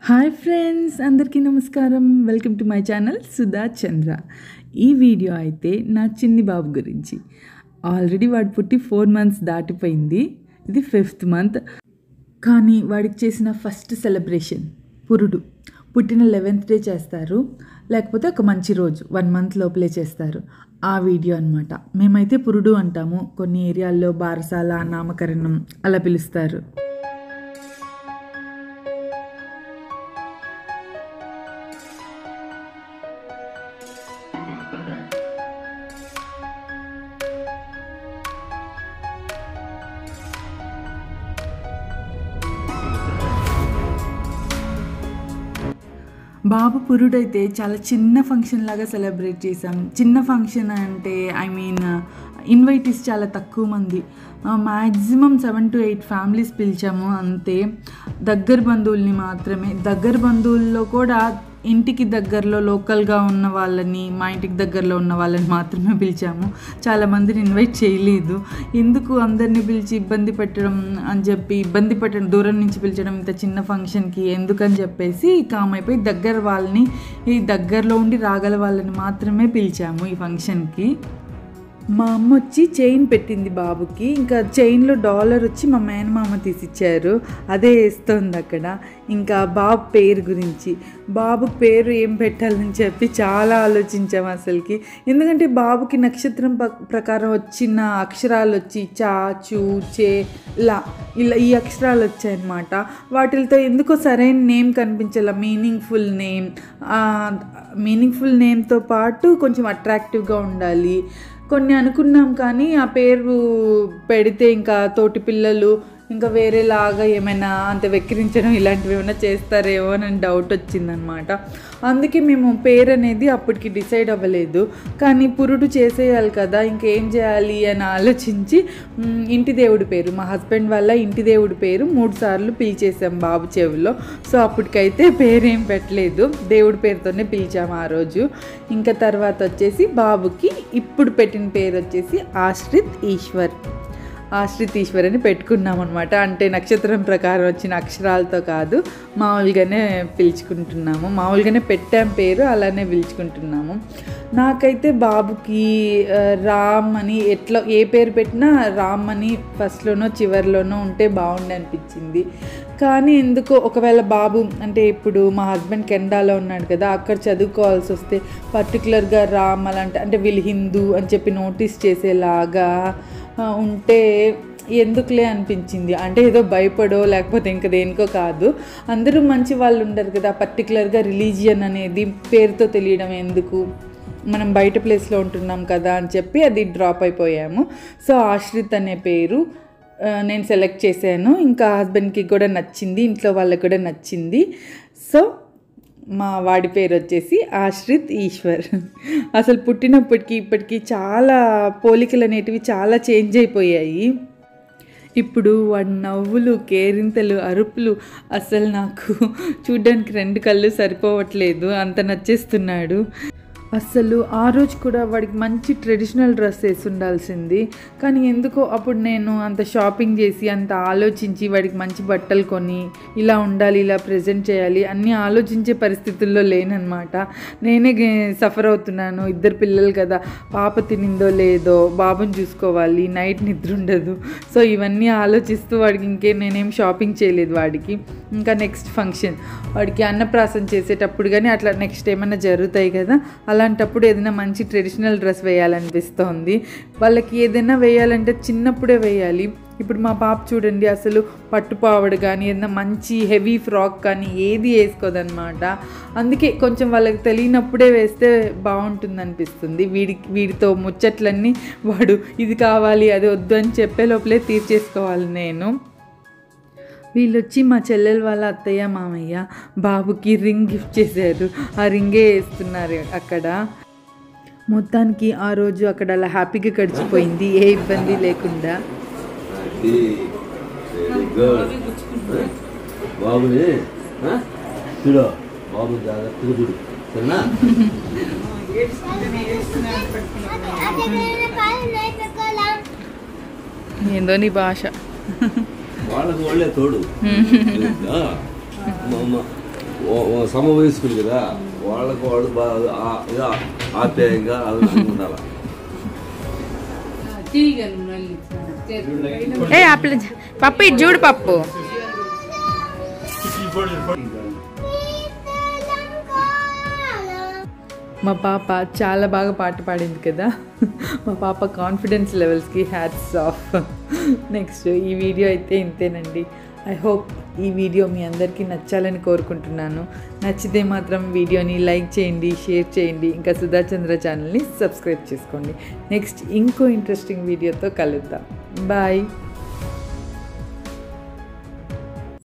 Hi friends అందరికీ నమస్కారం welcome to my channel Sudha Chandra ఈ వీడియో అయితే నా చిన్ని బాబు గురించి ఆల్రెడీ వాడు పుట్టి ఫోర్ మంత్స్ దాటిపోయింది ఇది ఫిఫ్త్ మంత్ కానీ వాడికి చేసిన ఫస్ట్ సెలబ్రేషన్ పురుడు పుట్టిన లెవెన్త్ డే చేస్తారు లేకపోతే ఒక మంచి రోజు వన్ మంత్ లోపలే చేస్తారు ఆ వీడియో అనమాట మేమైతే పురుడు అంటాము కొన్ని ఏరియాల్లో బారసాల నామకరణం అలా పిలుస్తారు బాబు పురుడైతే చాలా చిన్న ఫంక్షన్ లాగా సెలబ్రేట్ చేసాం చిన్న ఫంక్షన్ అంటే ఐ మీన్ ఇన్వైటీస్ చాలా తక్కువ మంది maximum seven to eight families పిలిచాము అంతే దగ్గర బంధువుల్ని మాత్రమే దగ్గర బంధువుల్లో కూడా ఇంటికి దగ్గరలో లోకల్గా ఉన్న వాళ్ళని మా ఇంటికి దగ్గరలో ఉన్న వాళ్ళని మాత్రమే పిలిచాము చాలామందిని ఇన్వైట్ చేయలేదు ఎందుకు అందరినీ పిలిచి ఇబ్బంది పెట్టడం అని చెప్పి ఇబ్బంది పెట్టడం దూరం నుంచి పిలిచడం ఇంత చిన్న ఫంక్షన్కి ఎందుకని చెప్పేసి కామ్ అయిపోయి దగ్గర వాళ్ళని ఈ దగ్గరలో ఉండి రాగల వాళ్ళని మాత్రమే పిలిచాము ఈ ఫంక్షన్కి మా అమ్మ వచ్చి చైన్ పెట్టింది బాబుకి ఇంకా చైన్లో డాలర్ వచ్చి మా మేనమామ తీసిచ్చారు అదే వేస్తుంది అక్కడ ఇంకా బాబు పేరు గురించి బాబు పేరు ఏం పెట్టాలని చెప్పి చాలా ఆలోచించాము అసలుకి ఎందుకంటే బాబుకి నక్షత్రం ప- ప్రకారం వచ్చిన అక్షరాలు వచ్చి చా చూ చే లా ఇలా ఈ అక్షరాలు వచ్చాయన్నమాట వాటితో ఎందుకో సరైన నేమ్ కనిపించాల మీనింగ్ఫుల్ నేమ్ మీనింగ్ఫుల్ నేమ్తో పాటు కొంచెం అట్రాక్టివ్గా ఉండాలి కొన్ని అనుకున్నాం కానీ ఆ పేరు పెడితే ఇంకా తోటి పిల్లలు ఇంకా వేరేలాగా ఏమైనా అంత వెక్కిరించడం ఇలాంటివి ఏమైనా చేస్తారేమో అని డౌట్ వచ్చిందనమాట అందుకే మేము పేరు అనేది అప్పటికి డిసైడ్ అవ్వలేదు కానీ పురుడు చేసేయాలి కదా ఇంకేం చేయాలి అని ఆలోచించి మ్, ఇంటి దేవుడి పేరు మా హస్బెండ్ వాళ్ళ ఇంటి దేవుడి పేరు మూడు సార్లు పిలిచేసాం బాబు చెవిలో సో అప్పటికైతే పేరేం పెట్టలేదు దేవుడి పేరుతోనే పిలిచాము ఆ రోజు ఇంకా తర్వాత వచ్చేసి బాబుకి ఇప్పుడు పెట్టిన పేరు వచ్చేసి ఆశ్రిత్ ఈశ్వర్ ఆశ్రిత్ ఈశ్వర్ అని పెట్టుకున్నాం అనమాట అంటే నక్షత్రం ప్రకారం వచ్చిన అక్షరాలతో కాదు మామూలుగానే పిలుచుకుంటున్నాము మామూలుగానే పెట్టాం పేరు అలానే పిలుచుకుంటున్నాము నాకైతే బాబుకి ఆ, రామ్ అని ఎట్లా ఏ పేరు పెట్టినా రామ్ అని ఫస్ట్లోనో చివరిలోనో ఉంటే బాగుండి అనిపించింది కానీ ఎందుకో ఒకవేళ బాబు అంటే ఇప్పుడు మా హస్బెండ్ కెనడాలో ఉన్నాడు కదా అక్కడ చదువుకోవాల్సి వస్తే పర్టికులర్గా రామ్ అలాంటి అంటే వీళ్ళు హిందూ అని చెప్పి నోటీస్ చేసేలాగా ఆ, ఉంటే ఎందుకులే అనిపించింది అంటే ఏదో భయపడో లేకపోతే ఇంకా దేనికో కాదు అందరూ మంచి వాళ్ళు ఉండరు కదా పర్టికులర్గా రిలీజియన్ అనేది పేరుతో తెలియడం ఎందుకు మనం బయట ప్లేస్లో ఉంటున్నాం కదా అని చెప్పి అది డ్రాప్ అయిపోయాము సో ఆశ్రిత్ అనే పేరు ఆ, నేను సెలెక్ట్ చేశాను ఇంకా హస్బెండ్కి కూడా నచ్చింది ఇంట్లో వాళ్ళకి కూడా నచ్చింది సో మా వాడి పేరు వచ్చేసి ఆశ్రిత్ ఈశ్వర్ అసలు పుట్టినప్పటికి ఇప్పటికి చాలా పోలికలు అనేటివి చాలా చేంజ్ అయిపోయాయి ఇప్పుడు వాడి నవ్వులు కేరింతలు అరుపులు అసలు నాకు చూడ్డానికి రెండు కళ్ళు సరిపోవట్లేదు అంత నచ్చేస్తున్నాడు అసలు ఆ రోజు కూడా వాడికి మంచి ట్రెడిషనల్ డ్రెస్ వేసి ఉండాల్సింది కానీ ఎందుకో అప్పుడు నేను అంత షాపింగ్ చేసి అంత ఆలోచించి వాడికి మంచి బట్టలు కొని ఇలా ఉండాలి ఇలా ప్రజెంట్ చేయాలి అన్నీ ఆలోచించే పరిస్థితుల్లో లేనన్నమాట నేనే సఫర్ అవుతున్నాను ఇద్దరు పిల్లలు కదా పాప తినిందో లేదో బాబుని చూసుకోవాలి నైట్ నిద్ర ఉండదు సో ఇవన్నీ ఆలోచిస్తూ వాడికి ఇంకే నేనేం షాపింగ్ చేయలేదు వాడికి ఇంకా నెక్స్ట్ ఫంక్షన్ వాడికి అన్నప్రాసం చేసేటప్పుడు కానీ అట్లా నెక్స్ట్ ఏమైనా జరుగుతాయి కదా అలాంటప్పుడు ఏదైనా మంచి ట్రెడిషనల్ డ్రెస్ వేయాలనిపిస్తోంది వాళ్ళకి ఏదైనా వేయాలంటే చిన్నప్పుడే వేయాలి ఇప్పుడు మా పాప చూడండి అసలు పట్టుపావడు కానీ ఏదైనా మంచి హెవీ ఫ్రాక్ కానీ ఏది వేసుకోదన్నమాట అందుకే కొంచెం వాళ్ళకి తెలియనప్పుడే వేస్తే బాగుంటుంది అనిపిస్తుంది వీడికి వీడితో ముచ్చట్లన్నీ వాడు ఇది కావాలి అది వద్దు అని చెప్పే లోపలే తీర్చేసుకోవాలి నేను వీళ్ళు వచ్చి మా చెల్లెల వాళ్ళ అత్తయ్య మామయ్య బాబుకి రింగ్ గిఫ్ట్ చేశారు ఆ రింగే వేస్తున్నారు అక్కడ మొత్తానికి ఆ రోజు అక్కడ అలా హ్యాపీగా గడిచిపోయింది ఏ ఇబ్బంది లేకుండా అది వెరీ గుడ్ బాబుని ఆ? చూడు బాబు జాగ్రత్తగా చూడు సరేనా ఏందో నీ భాష వాళ్ళకు వాళ్ళే తోడు ఆ, మా అమ్మ ఓ- ఓ సమవయస్కులు కదా వాళ్ళకు వాడు బాగా ఆ- ఇలా ఆప్యాయంగా ఆనందంగా ఉండాలి ఏ అప్పుడు పప్పు ఇది చూడు పప్పు మా పాప చాలా బాగా పాట పాడింది కదా మా పాప కాన్ఫిడెన్స్ లెవెల్స్కి హ్యాట్స్ ఆఫ్ నెక్స్ట్ ఈ వీడియో అయితే ఇంతేనండి ఐ హోప్ ఈ వీడియో మీ అందరికీ నచ్చాలని కోరుకుంటున్నాను నచ్చితే మాత్రం వీడియోని లైక్ చేయండి షేర్ చేయండి ఇంకా సుధాచంద్ర ఛానల్ని సబ్స్క్రైబ్ చేసుకోండి నెక్స్ట్ ఇంకో ఇంట్రెస్టింగ్ వీడియోతో కలుద్దాం బాయ్